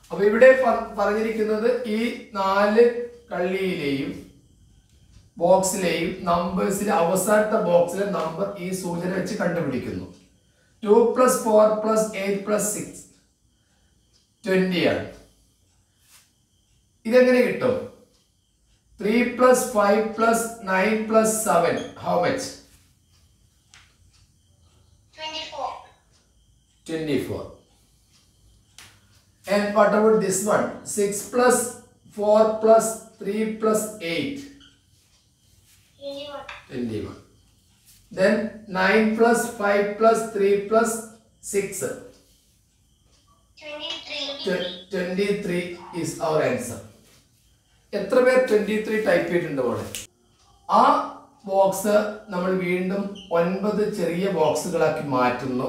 അപ്പൊ ഇവിടെ പ- പറഞ്ഞിരിക്കുന്നത് ഈ നാല് കള്ളിയിലെയും ബോക്സിലെയും നമ്പേഴ്സിലെ അവസാനത്തെ ബോക്സിലെ നമ്പർ ഈ സൂചന വെച്ച് കണ്ടുപിടിക്കുന്നു two plus four plus eight plus six twenty ആണ് ഇതെങ്ങനെ കിട്ടും three plus five plus nine plus seven how much 24. 24. And what about this one? 6 plus 4 plus 3 plus 8. 21. 21. Then 9 plus 5 plus 3 plus 6. 23. Tw- 23 is our answer. എത്ര പേർ 23 type ചെയ്തിട്ടുണ്ട് പോലെ ആ box നമ്മൾ വീണ്ടും ഒൻപത് ചെറിയ ബോക്സുകളാക്കി മാറ്റുന്നു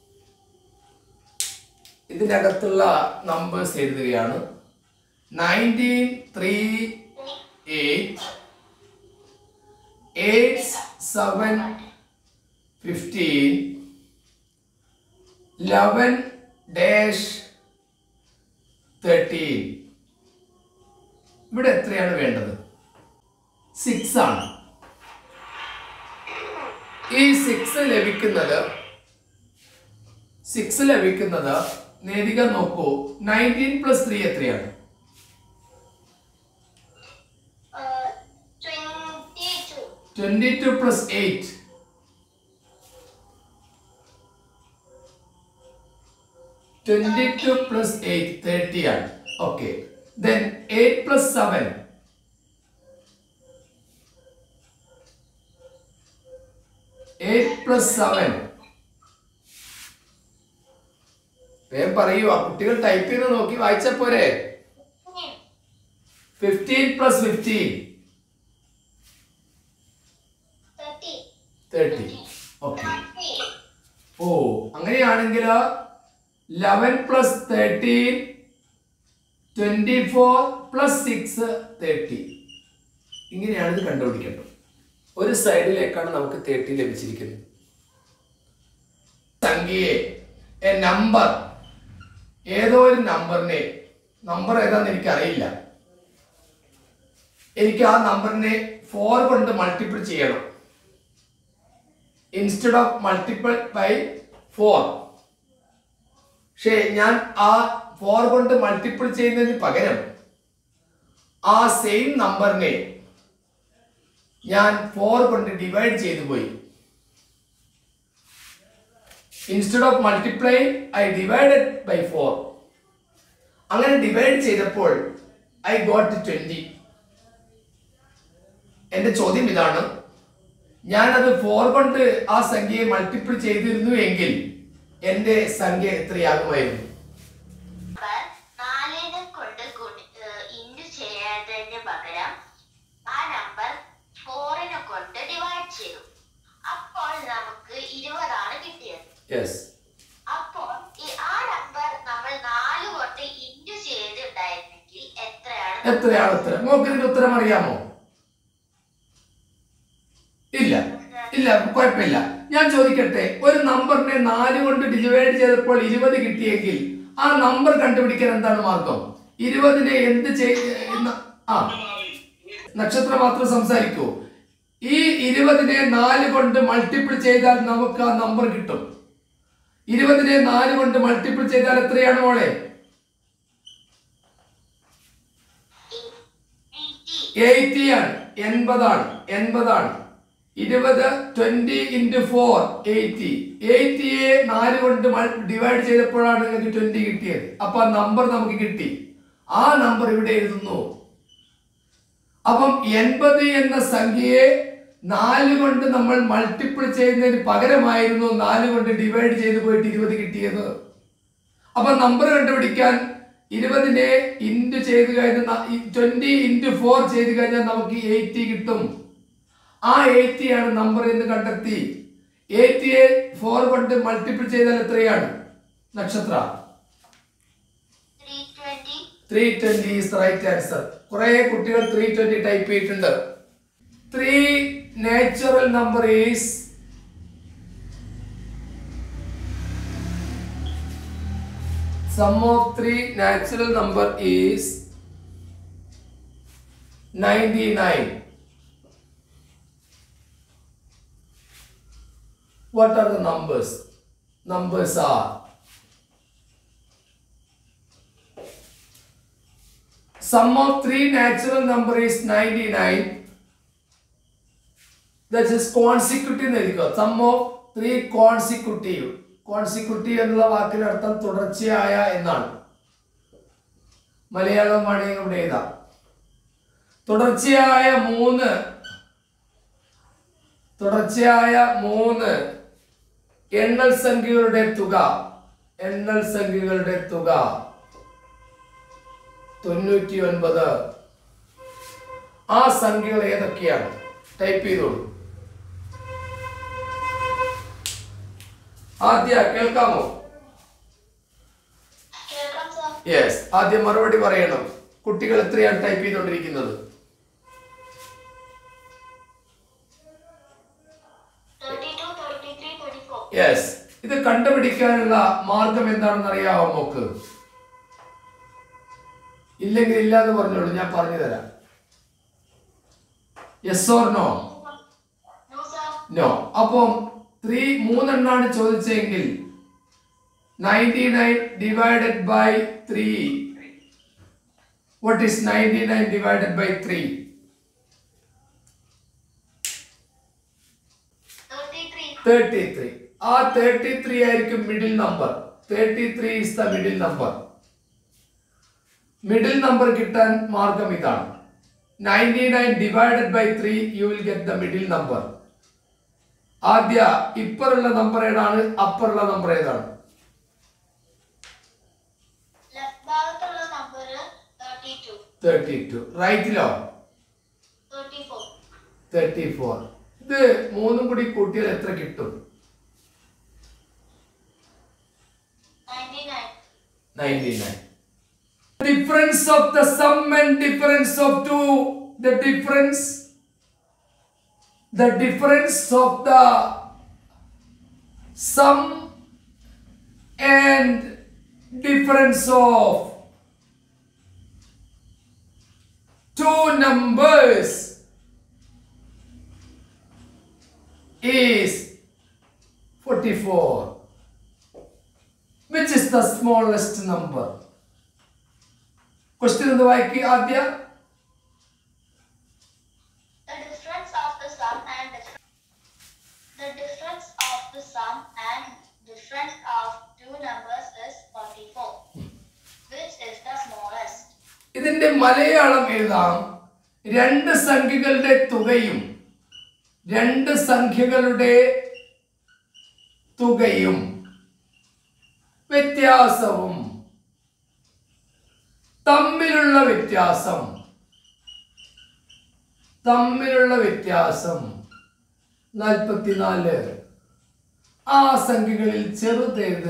ഇതിനകത്തുള്ള നമ്പേഴ്സ് എഴുതുകയാണ് nineteen three eight eight seven fifteen eleven dash thirteen ഇവിടെ എത്രയാണ് വേണ്ടത് സിക്സ് ആണ് ഈ സിക്സ് ലഭിക്കുന്നത് സിക്സ് ലഭിക്കുന്നത് നേരിക നോക്കൂ നയൻറ്റീൻ പ്ലസ് ത്രീ എത്രയാണ് Uh, 22. Twenty two plus eight twenty two plus eight thirty ആണ് okay then eight plus seven eight plus seven വേഗം പറയൂ ആ കുട്ടികൾ ടൈപ്പ് ചെയ്ത് നോക്കി വായിച്ച പോരെ fifteen plus fifteen 30. Thirty okay 30. ഓ അങ്ങനെയാണെങ്കിൽ eleven plus thirteen twenty four plus six thirty ഇങ്ങനെയാണ് ഇത് കണ്ടുപിടിക്കേണ്ടത് ഒരു സൈഡിലേക്കാണ് നമുക്ക് തേർട്ടി ലഭിച്ചിരിക്കുന്നത് സംഖ്യയെ എ നമ്പർ ഏതോ ഒരു നമ്പറിനെ നമ്പർ ഏതാന്ന് എനിക്കറിയില്ല എനിക്ക് ആ നമ്പറിനെ ഫോർ കൊണ്ട് മൾട്ടിപ്പിൾ ചെയ്യണം instead of multiple by four പക്ഷേ ഞാൻ ആ ഫോർ കൊണ്ട് മൾട്ടിപ്പിൾ ചെയ്യുന്നതിന് പകരം ആ സെയിം നമ്പറിനെ ഞാൻ ഫോർ കൊണ്ട് ഡിവൈഡ് ചെയ്തു പോയി instead of multiply I divided by four അങ്ങനെ ഡിവൈഡ് ചെയ്തപ്പോൾ ഐ ഗോട്ട് ട്വന്റി എന്റെ ചോദ്യം ഇതാണ് ഞാനത് ഫോർ കൊണ്ട് ആ സംഖ്യയെ മൾട്ടിപ്പിൾ ചെയ്തിരുന്നു എങ്കിൽ എന്റെ സംഖ്യ എത്രയാകുമായിരുന്നു നമ്പർ നാലിനെ കൊണ്ട് ഇൻഡു ചെയ്യാത്തതിന് പകരം ആ നമ്പർ ഫോറിനെ കൊണ്ട് ഡിവൈഡ് ചെയ്തു അപ്പോൾ നമുക്ക് ഇരുപതാണ് കിട്ടിയത് യെസ് അപ്പോൾ ഈ ആ നമ്പർ നമ്മൾ നാല് കൊണ്ട് ഇൻഡു ചെയ്തിട്ടുണ്ടായിരുന്നെങ്കിൽ എത്രയാണ് എത്രയാണ് ഉത്തരം മോക്കിന്റെ ഉത്തരം അറിയാമോ ഇല്ല ഇല്ല കുഴപ്പമില്ല ഞാൻ ചോദിക്കട്ടെ ഒരു നമ്പറിനെ നാല് കൊണ്ട് ഡിവൈഡ് ചെയ്തപ്പോൾ ഇരുപത് കിട്ടിയെങ്കിൽ ആ നമ്പർ കണ്ടുപിടിക്കാൻ എന്താണ് മാർഗം ഇരുപതിനെ എന്ത് ചെയ്യ ആ നക്ഷത്രം മാത്രം സംസാരിക്കൂ ഈ ഇരുപതിനെ നാല് കൊണ്ട് മൾട്ടിപ്പിൾ ചെയ്താൽ നമുക്ക് ആ നമ്പർ കിട്ടും ഇരുപതിനെ നാല് കൊണ്ട് മൾട്ടിപ്പിൾ ചെയ്താൽ എത്രയാണ് മോളെ എയ്റ്റി ആണ് എൺപതാണ് എൺപതാണ് ഇരുപത് ട്വന്റി ഇൻറ്റു ഫോർ എയ്റ്റി എയ്റ്റിയെ നാല് കൊണ്ട് ഡിവൈഡ് ചെയ്തപ്പോഴാണ് നിങ്ങൾക്ക് ട്വന്റി കിട്ടിയത് അപ്പൊ ആ നമ്പർ നമുക്ക് കിട്ടി ആ നമ്പർ ഇവിടെ എഴുതുന്നു അപ്പം എൺപത് എന്ന സംഖ്യയെ നാല് കൊണ്ട് നമ്മൾ മൾട്ടിപ്പിൾ ചെയ്യുന്നതിന് പകരമായിരുന്നു നാല് കൊണ്ട് ഡിവൈഡ് ചെയ്ത് പോയിട്ട് ഇരുപത് കിട്ടിയത് അപ്പൊ നമ്പർ കണ്ടുപിടിക്കാൻ ഇരുപതിനെ ഇൻറ്റു ചെയ്ത് കഴിഞ്ഞാൽ ട്വന്റി ഇൻറ്റു ഫോർ ചെയ്ത് കഴിഞ്ഞാൽ നമുക്ക് എയ്റ്റി കിട്ടും ആ എയ്റ്റി ആണ് നമ്പർ എന്ന് കണ്ടെത്തി എയ്റ്റിയെ ഫോർ കൊണ്ട് മൾട്ടിപ്പിൾ ചെയ്താൽ എത്രയാണ് നക്ഷത്ര three twenty three twenty is right answer കുറെ കുട്ടികൾ ത്രീ ട്വന്റി ടൈപ്പ് ചെയ്തിട്ടുണ്ട് three natural number is sum of three natural number is 99 what are the numbers numbers are sum of three natural number is 99 that is consecutive എന്നെഴുതിക്കോ sum of three consecutive consecutive എന്നുള്ള വാക്കിന്റെ അർത്ഥം തുടർച്ചയായ എന്നാണ് മലയാളം വേണമെങ്കിൽ ഇവിടെ എഴുതാം തുടർച്ചയായ മൂന്ന് തുടർച്ചയായ മൂന്ന് എണ്ണൽ സംഖ്യകളുടെ തുക എണ്ണൽ സംഖ്യകളുടെ തുക തൊണ്ണൂറ്റി ഒൻപത് ആ സംഖ്യകൾ ഏതൊക്കെയാണ് ടൈപ്പ് ചെയ്തോളൂ ആദ്യ കേൾക്കാമോ കേൾക്കാം സാർ യെസ് ആദ്യം മറുപടി പറയണം കുട്ടികൾ എത്രയാണ് ടൈപ്പ് ചെയ്തുകൊണ്ടിരിക്കുന്നത് thirty two thirty three thirty four yes ഇത് കണ്ടുപിടിക്കാനുള്ള മാർഗം എന്താണെന്ന് അറിയാമോ മോക്ക് ഇല്ലെങ്കിൽ ഇല്ല എന്ന് പറഞ്ഞോളൂ ഞാൻ പറഞ്ഞു തരാം yes or no no sir no അപ്പം ത്രീ മൂന്നെണ്ണാണ് ചോദിച്ചെങ്കിൽ ninety nine divided by three what is ninety nine divided by three thirty three thirty three ആ തേർട്ടി ത്രീ ആയിരിക്കും middle number thirty three is the middle number middle number കിട്ടാൻ മാർഗം ഇതാണ് ninety nine divided by three you will get the middle number ആദ്യ ഇപ്പറുള്ള number ഏതാണ് അപ്പറുള്ള number ഏതാണ് ലെഫ്റ്റ് ഭാഗത്തുള്ള number thirty two thirty two റൈറ്റിലോ തേർട്ടി ഫോർ തേർട്ടി ഫോർ ഇത് മൂന്നും കൂടി കൂട്ടിയാൽ എത്ര കിട്ടും ninety nine ninety nine difference of the sum and difference of two the difference the difference of the sum and difference of two numbers is 44 which is the smallest number question ഒന്ന് വായിക്കുക ആദ്യ The difference of the sum and dif- the difference of the sum and difference of two numbers is 44, which is the smallest. ഇതിന്റെ മലയാളം എഴുതാം രണ്ട് സംഖ്യകളുടെ തുകയും രണ്ട് സംഖ്യകളുടെ തുകയും വ്യത്യാസവും തമ്മിലുള്ള വ്യത്യാസം തമ്മിലുള്ള വ്യത്യാസം നാൽപ്പത്തിനാല് ആ സംഖ്യകളിൽ ചെറുതേത്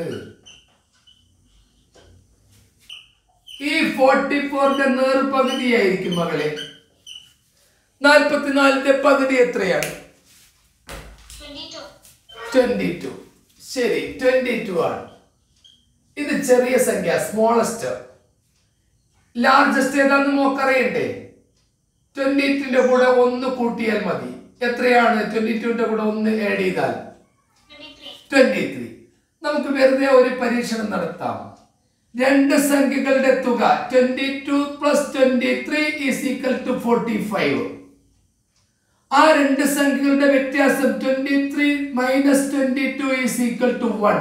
ഈ ഫോർട്ടി ഫോറിന്റെ നേർപകുതിയായിരിക്കും മകളെ നാൽപ്പത്തിനാലിന്റെ പകുതി എത്രയാണ് 22. ട്വന്റി ടു ശരി ട്വന്റി ടു ആണ് ഇത് ചെറിയ സംഖ്യ സ്മോളസ്റ്റ് ലാർജസ്റ്റ് ഏതാണെന്ന് നോക്കറിയണ്ടേ ട്വന്റി ടുന്റെ കൂടെ ഒന്ന് കൂട്ടിയാൽ മതി എത്രയാണ് ട്വന്റി ടുന്റെ കൂടെ ഒന്ന് ആഡ് ചെയ്താൽ 23. ട്വന്റി ത്രീ നമുക്ക് വെറുതെ ഒരു പരീക്ഷണം നടത്താം രണ്ട് സംഖ്യകളുടെ തുക twenty two plus twenty three is equal to forty five ആ രണ്ട് സംഖ്യകളുടെ വ്യത്യാസം twenty three minus twenty two is equal to one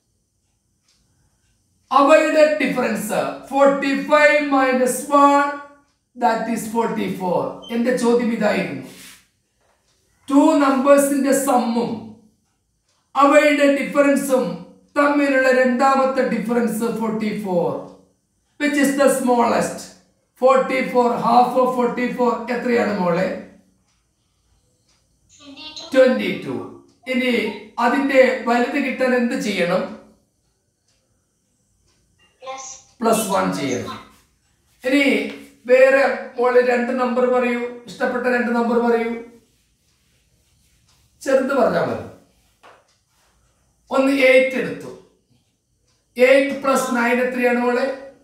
അവയുടെ difference forty five minus one that is forty four എന്റെ ചോദ്യം ഇതായിരുന്നു ടു നമ്പേഴ്സിന്റെ സമ്മും അവയുടെ ഡിഫറൻസും തമ്മിലുള്ള രണ്ടാമത്തെ difference forty four which is the smallest forty four half of forty four എത്രയാണ് മോളെ 22. ട്വന്റി ടു ഇനി അതിന്റെ വലുത് കിട്ടാൻ എന്ത് ചെയ്യണം Plus. പ്ലസ് വൺ ചെയ്യണം ഇനി വേറെ മോള് രണ്ട് നമ്പർ പറയൂ ഇഷ്ടപ്പെട്ട രണ്ട് നമ്പർ പറയൂ ചെറുത് പറഞ്ഞാൽ മതി ഒന്ന് എയ്റ്റ് എടുത്തു എയ്റ്റ് പ്ലസ് നയൻ എത്രയാണ് മോളെ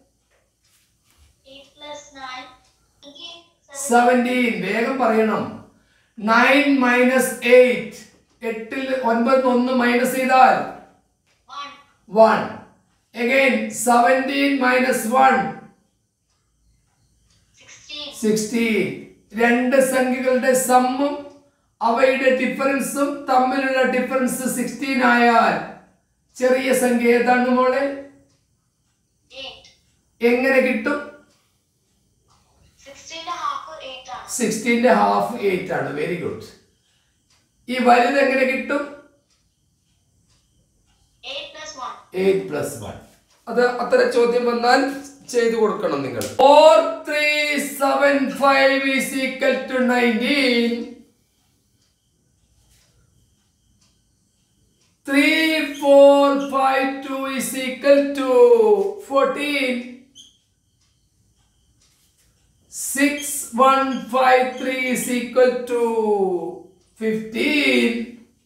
8 plus 9. Again, 7. സെവൻറ്റീൻ വേഗം പറയണം നയൻ മൈനസ് എയ്റ്റ് എട്ടിൽ ഒൻപത് ഒന്ന് മൈനസ് ചെയ്താൽ 1. One again seventeen minus one 16. Sixteen രണ്ട് സംഖ്യകളുടെ സമ്മും അവയുടെ ഡിഫറൻസും തമ്മിലുള്ള ഡിഫറൻസ് സിക്സ്റ്റീൻ ആയാൽ ചെറിയ സംഖ്യ ഏതാണ് മോളെ 8. എങ്ങനെ കിട്ടും 16 ന്റെ half 8 ആണ്. സിക്സ്റ്റീൻ്റെ ഹാഫ് എയ്റ്റ് ആണ് വെരി ഗുഡ് ഈ വലുത് എങ്ങനെ കിട്ടും 8 plus 1. എയ്റ്റ് പ്ലസ് വൺ അത് അത്ര ചോദ്യം വന്നാൽ ചെയ്തു കൊടുക്കണം നിങ്ങൾ four three seven five is equal to nineteen three four five two is equal to fourteen six one five three is equal to fifteen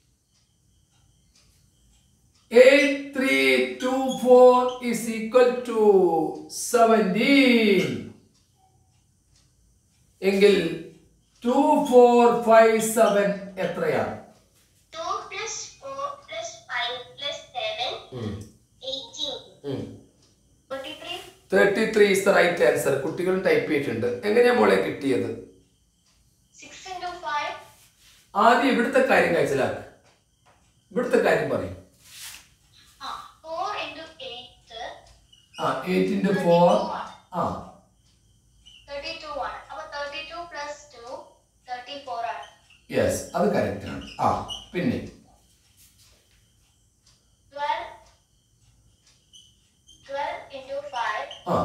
8324 is equal to 17 എങ്കിൽ 2457 എത്രയാണ് 2 plus 4 plus 5 plus 7. 18. Thirty 43. Three is the right answer കുട്ടികൾ type ചെയ്തിട്ടുണ്ട് എങ്ങനെയാ മോളെ കിട്ടിയത് 6 into 5. ആദ്യം ഇവിടുത്തെ കാര്യം കഴിച്ചിലാക്ക് ഇവിടുത്തെ കാര്യം പറയും Ah, 4 into 8. ആ എയ്റ്റ് ഇൻറ്റു ഫോർ ആ 32 ആണ്. അപ്പൊ 32 plus 2. 34 ആണ്. യെസ് അത് കറക്റ്റ് ആണ് ആ പിന്നെ 12. 12 into 5. ആ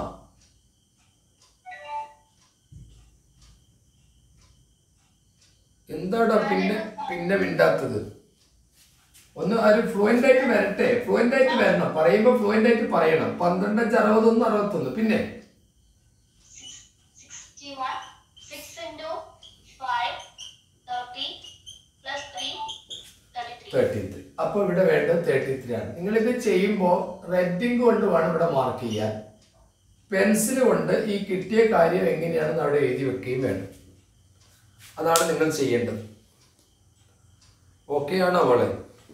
എന്താടാ പിന്നെ പിന്നെ മിണ്ടാത്തത് ഒന്ന് ഒരു ഫ്ലുവൻ്റ് ആയിട്ട് വരട്ടെ ഫ്ലുവൻ്റ് ആയിട്ട് വരണം പറയുമ്പോൾ ഫ്ലുവൻ്റ് ആയിട്ട് പറയണം പന്ത്രണ്ട് അഞ്ച് അറുപത്തൊന്ന് അറുപത്തൊന്ന് പിന്നെ 61. 6 into 5. 30. Plus 3. 33. തേർട്ടി ത്രീ അപ്പോൾ ഇവിടെ വേണ്ടത് തേർട്ടി ത്രീ ആണ് നിങ്ങളിത് ചെയ്യുമ്പോൾ റെഡിങ് കൊണ്ട് വേണം ഇവിടെ മാർക്ക് ചെയ്യാൻ പെൻസിൽ കൊണ്ട് ഈ കിട്ടിയ കാര്യം എങ്ങനെയാണെന്ന് അവിടെ എഴുതി വെക്കുകയും വേണം അതാണ് നിങ്ങൾ ചെയ്യേണ്ടത് ഓക്കെ ആണോ അവളെ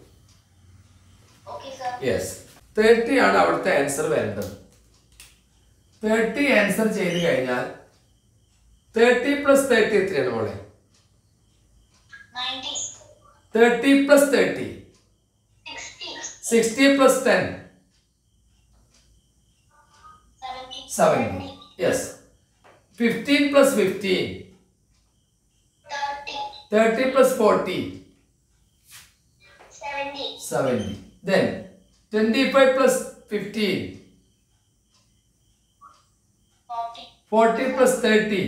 Okay, sir. യെസ് തേർട്ടി ആണ് അവിടുത്തെ ആൻസർ വരേണ്ടത് തേർട്ടി ആൻസർ ചെയ്ത് കഴിഞ്ഞാൽ തേർട്ടി പ്ലസ് തേർട്ടി എത്രയാണ് മോളെ 90. Thirty plus thirty 60. Sixty plus ten 70. Seventy yes fifteen plus fifteen 30. Thirty plus forty 70. Seventy then twenty five plus fifteen 40. Forty plus thirty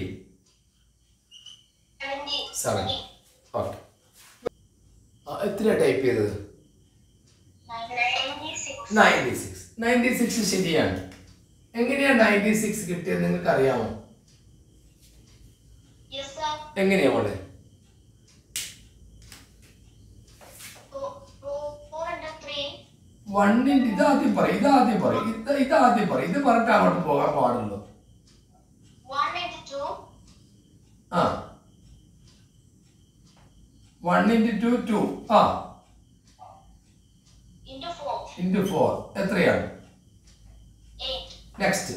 70. Seven okay എത്രയാണ് type ചെയ്തത് 96. Ninety six ninety six ശരിയാണ് എങ്ങനെയാണ് ninety six കിട്ടിയത് നിങ്ങൾക്ക് അറിയാമോ Yes, sir. എങ്ങനെയാ മോളെ Four, four, four into three. വണ്ണിൻ്റെ ഇതാദ്യം പറയും ഇതാദ്യം പറയും ഇത് ഇതാദ്യം പറയും ഇത് പറഞ്ഞിട്ട് അങ്ങോട്ട് പോകാൻ പാടുള്ളൂ One into two. ആ വൺ ഇൻറ്റു ടു ടു ആ Into four. ഇൻറ്റു ഫോർ എത്രയാണ് Eight. Next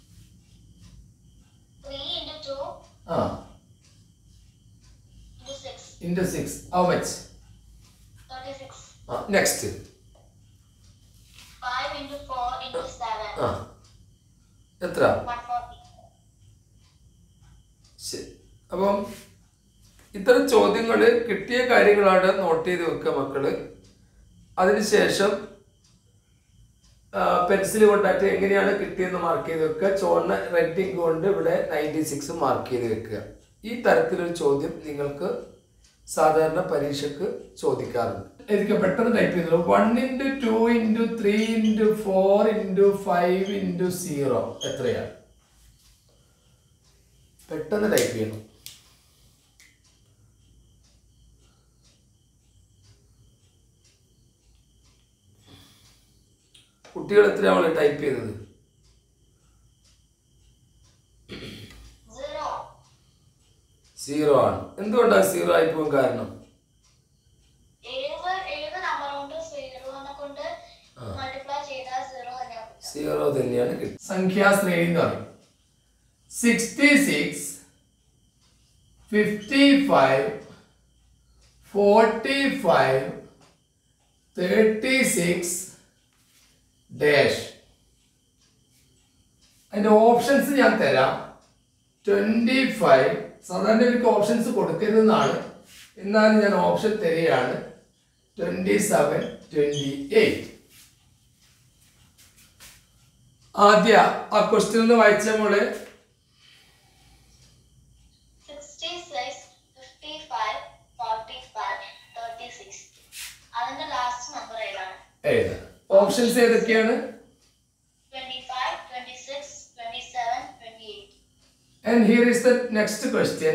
Three into two. ആ Into six. Into six how much Thirty-six. ആ next Five into four into seven. ആ എത്ര One forty. ശരി അപ്പം ഇത്തരം ചോദ്യങ്ങൾ കിട്ടിയ കാര്യങ്ങളാണ് നോട്ട് ചെയ്ത് വെക്കുക മക്കള് അതിനുശേഷം പെൻസിൽ കൊണ്ടായിട്ട് എങ്ങനെയാണ് കിട്ടിയെന്ന് മാർക്ക് ചെയ്ത് വെക്കുക ചുവന്ന റെഡിങ് കൊണ്ട് ഇവിടെ നയൻറ്റി സിക്സ് മാർക്ക് ചെയ്ത് വെക്കുക ഈ തരത്തിലൊരു ചോദ്യം നിങ്ങൾക്ക് സാധാരണ പരീക്ഷയ്ക്ക് ചോദിക്കാറുണ്ട് എനിക്ക് പെട്ടെന്ന് ടൈപ്പ് ചെയ്തോളൂ one into two into three into four into five into zero എത്രയാണ് പെട്ടെന്ന് ടൈപ്പ് ചെയ്യണം കുട്ടികൾ എത്രയാണ് ടൈപ്പ് ചെയ്തത് Zero. സീറോ ആണ് എന്തുകൊണ്ടാണ് സീറോ ആയി പോകാൻ കാരണം ഏത് ഏത് നമ്പർ കൊണ്ട് സീറോനെ കൊണ്ട് മൾട്ടിപ്ലൈ ചെയ്താൽ സീറോ തന്നെയാ കിട്ടുക. സീറോ തന്നെയാണ് കിട്ടുന്നത് സംഖ്യാശ്രേണി എന്ന് പറയും sixty six fifty five forty five thirty six dash അതിൻ്റെ ഓപ്ഷൻസ് ഞാൻ തരാം ട്വൻറ്റി ഫൈവ് സാധാരണ എനിക്ക് ഓപ്ഷൻസ് കൊടുക്കരുതെന്നാണ് എന്നാലും ഞാൻ ഓപ്ഷൻ തരികയാണ് ട്വൻറ്റി സെവൻ ട്വൻറ്റി എയ്റ്റ് ആദ്യ ആ ക്വസ്റ്റ്യൻ ഒന്ന് വായിച്ച മോളെ 66, 55, 45, 36. അതിന്റെ ലാസ്റ്റ് നമ്പർ ഏതാണ് എഴുതാം ഓപ്ഷൻസ് ഏതൊക്കെയാണ് 25, 26, 27, 28. And here is the next question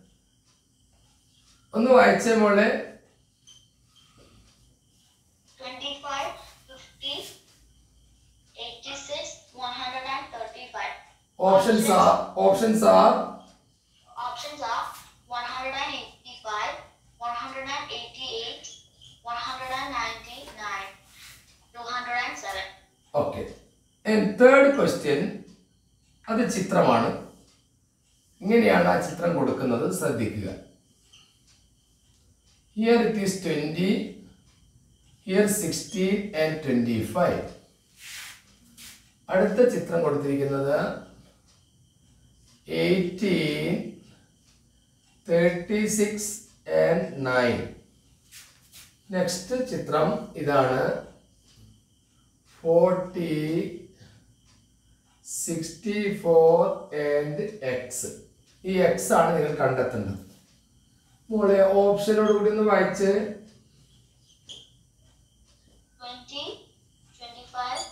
ഒന്ന് വായിച്ച മോളെ 25, 50, 86, 135. Options are options are Options are 185, 188, 199, 207. Okay and third question അത് ചിത്രമാണ് ഇങ്ങനെയാണ് ആ ചിത്രം കൊടുക്കുന്നത് ശ്രദ്ധിക്കുക here it is twenty here sixteen and twenty five അടുത്ത ചിത്രം കൊടുത്തിരിക്കുന്നത് eighteen thirty six and nine next ചിത്രം ഇതാണ് forty sixty four and X ഈ എക്സ് ആണ് നിങ്ങൾ കണ്ടെത്തേണ്ടത് മോളെ ഓപ്ഷനോട് കൂടി ഒന്ന് വായിച്ച് 20, 25,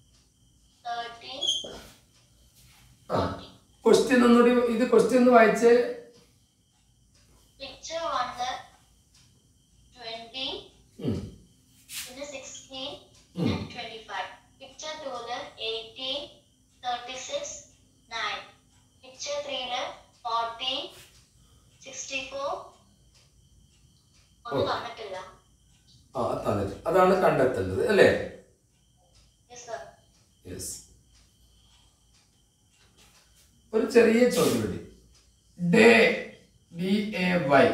30, ആ ക്വസ്റ്റ്യൻ ഒന്നുകൂടി ഇത് ക്വസ്റ്റ്യൻ ഒന്ന് വായിച്ച് picture one the 20, ഉം. പിന്നെ 16 ഉം. and 25. Picture two the 18, 36, 9. Picture three the 40, 64. ഒന്നും ഓ. തന്നിട്ടില്ല ആ തന്നിട്ട് അതാണ് കണ്ടെത്തേണ്ടത് അല്ലേ യെസ് സർ യെസ് ഒരു ചെറിയ ചോദ്യം കൂടി day D A Y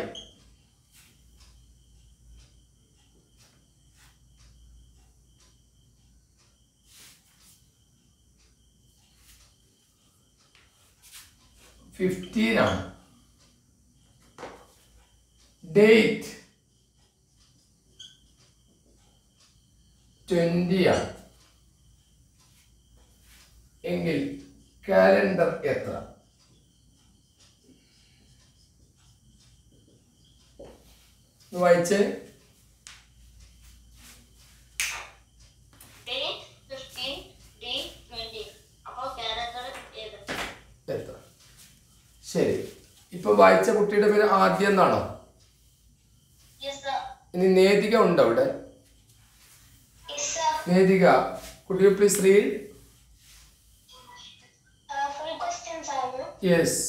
fifteen ആണ് ഡേറ്റ് ട്വന്റി ആണ് എങ്കിൽ കാലണ്ടർ എത്ര ഒന്ന് വായിച്ചേ ഡേറ്റ് ഫിഫ്റ്റീൻ ഡേ ട്വന്റി അപ്പോൾ കാലണ്ടർ ഏത് എത്ര ശരി ഇപ്പൊ വായിച്ച കുട്ടിയുടെ പേര് ആദ്യം എന്നാണോ യെസ് സർ ഇനി നേതിക ഉണ്ടോ അവിടെ yes sir Nethika could you please read full questions ആണ് യെസ്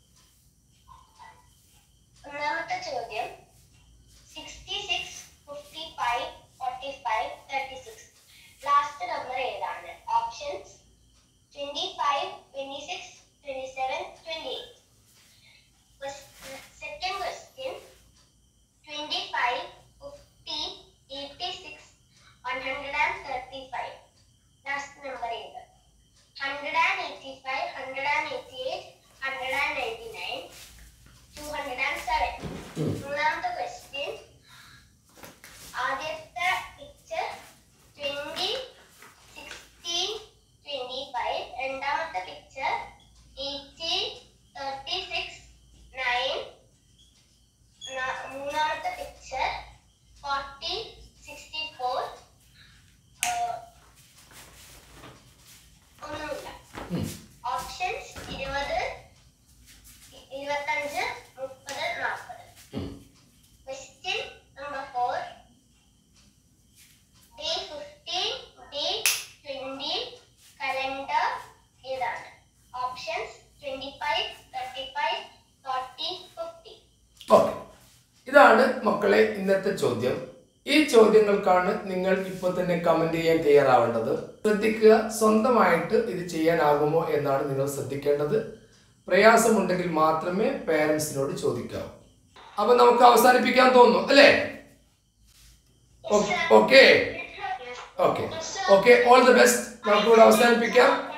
ഒന്നാമത്തെ ചോദ്യം sixty six fifty five forty five thirty six last number ഏതാണ് options twenty five twenty six twenty seven twenty eight second question twenty five fifty eighty six one hundred and thirty five last number ഏത് hundred and eighty five hundred and eighty eight hundred and ninety nine 207. മൂന്നാമത്തെ question ആദ്യത്തെ picture twenty sixteen twenty five രണ്ടാമത്തെ picture eighteen thirty six nine മൂന്നാമത്തെ picture forty sixty four ഒന്നുമില്ല options ഇരുപത് ഇരുപത്തഞ്ച് മുപ്പത് നാൽപ്പത് question number four day fifteen day ഇതാണ് മക്കളെ ഇന്നത്തെ ചോദ്യം ഈ ചോദ്യങ്ങൾക്കാണ് നിങ്ങൾ ഇപ്പോൾ തന്നെ കമന്റ് ചെയ്യാൻ തയ്യാറാവേണ്ടത് ശ്രദ്ധിക്കുക സ്വന്തമായിട്ട് ഇത് ചെയ്യാനാകുമോ എന്നാണ് നിങ്ങൾ ശ്രദ്ധിക്കേണ്ടത് പ്രയാസമുണ്ടെങ്കിൽ മാത്രമേ പേരൻസിനോട് ചോദിക്കാവൂ അപ്പൊ നമുക്ക് അവസാനിപ്പിക്കാൻ തോന്നുന്നു അല്ലേ okay okay okay all the best നമുക്കിവിടെ അവസാനിപ്പിക്കാം